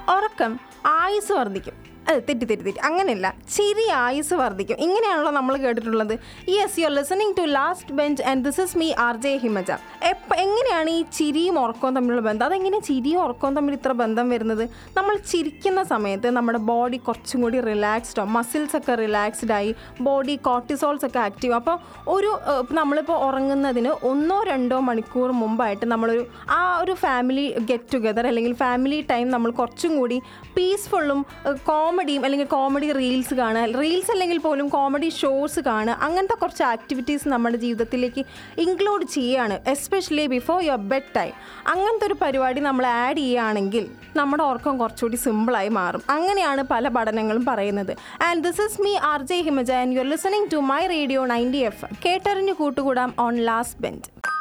ഉറക്കം ആയുസ് വർദ്ധിക്കും അത് തെറ്റി തെറ്റി തെറ്റി അങ്ങനെയല്ല ചിരി ആയുസ് വർദ്ധിക്കും ഇങ്ങനെയാണല്ലോ നമ്മൾ കേട്ടിട്ടുള്ളത് yes you are listening to last bench and this is me R J Himaja എപ്പോൾ എങ്ങനെയാണ് ഈ ചിരിയും ഉറക്കവും തമ്മിലുള്ള ബന്ധം അതെങ്ങനെ ചിരിയും ഉറക്കവും തമ്മിൽ ഇത്ര ബന്ധം വരുന്നത് നമ്മൾ ചിരിക്കുന്ന സമയത്ത് നമ്മുടെ ബോഡി കുറച്ചും കൂടി റിലാക്സ്ഡ് ആവും മസിൽസ് ഒക്കെ റിലാക്സ്ഡ് ആയി ബോഡി കോർട്ടിസോൾസ് ഒക്കെ ആക്റ്റീവ് അപ്പോൾ ഒരു ഏഹ്, നമ്മളിപ്പോൾ ഉറങ്ങുന്നതിന് ഒന്നോ രണ്ടോ മണിക്കൂർ മുമ്പായിട്ട് നമ്മളൊരു ആ ഒരു ഫാമിലി ഗെറ്റ് ടുഗദർ അല്ലെങ്കിൽ ഫാമിലി ടൈം നമ്മൾ കുറച്ചും കൂടി പീസ്ഫുള്ളും കോമഡിയും അല്ലെങ്കിൽ കോമഡി റീൽസ് കാണുക റീൽസ് അല്ലെങ്കിൽ പോലും കോമഡി ഷോസ് കാണുക അങ്ങനത്തെ കുറച്ച് ആക്ടിവിറ്റീസ് നമ്മുടെ ജീവിതത്തിലേക്ക് ഇൻക്ലൂഡ് ചെയ്യുകയാണ് especially before your bed time അങ്ങനത്തെ ഒരു പരിപാടി നമ്മൾ ആഡ് ചെയ്യുകയാണെങ്കിൽ നമ്മുടെ ഉറക്കം കുറച്ചുകൂടി സിമ്പിളായി മാറും അങ്ങനെയാണ് പല പഠനങ്ങളും പറയുന്നത് and this is me R J Himaja and you are listening to my radio ninety F കേട്ടറിഞ്ഞു കൂട്ടുകൂടാം ഓൺ ലാസ്റ്റ് ബെഞ്ച്